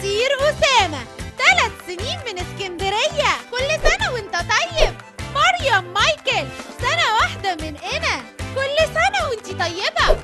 عصير أسامة ثلاث سنين من اسكندرية كل سنة وانت طيب مريم مايكل سنة واحدة من هنا كل سنة وانت طيبة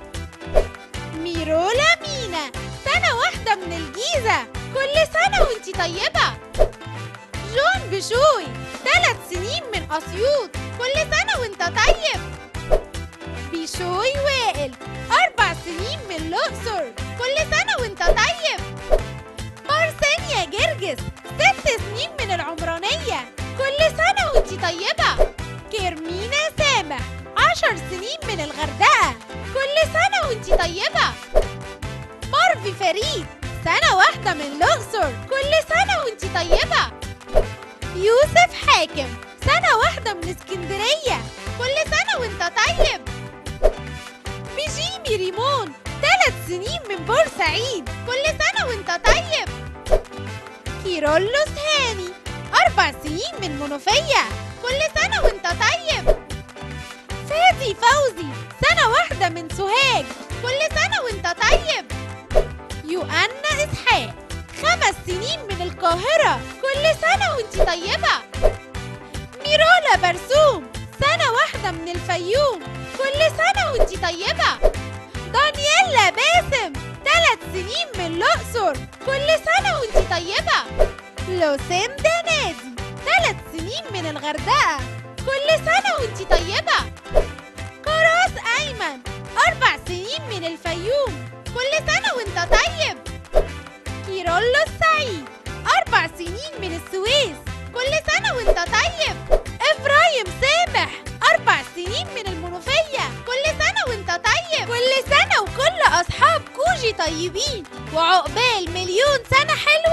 ميرولا مينا سنة واحدة من الجيزة كل سنة وانت طيبة جون بشوي ثلاث سنين من أسيوط كل سنة وانت طيب بشوي وائل أربع سنين من الأقصر كل سنة وانت طيب مارسينيا جرجس ست سنين من العمرانية كل سنة وانت طيبة كيرمينا سامح عشر سنين من الغردقة كل سنة وانت طيبة مارفي فريد سنة واحدة من الأقصر كل سنة وانت طيبة يوسف حاكم سنة واحدة من اسكندرية كل سنة وانت طيب بيجيمي ريمون ثلاث سنين من بورسعيد كل سنة وانت طيب كيرولوس هاني أربع سنين من منوفية كل سنة وانت طيب فادي فوزي سنة واحدة من سوهاج كل سنة وانت طيب يوأنا إسحاق خمس سنين من القاهرة كل سنة وانت طيبة ميرولا برسوم سنة واحدة من الفيوم كل سنة وانت طيبة دانييلا باسم ثلاث سنين من الأقصر كل سنة وانت طيبة لوسيندا نادي ثلاث سنين من الغردقة كل سنة وانت طيبة كراس أيمن أربع سنين من الفيوم كل سنة وانت طيب كيرولو السعيد أربع سنين من السويس كل سنة وانت طيب إبراهيم سامح أربع سنين من المنوفية كل سنة وانت طيب كل سنة وكل أصحاب كوجي طيبين وعقبال مليون سنة حلوة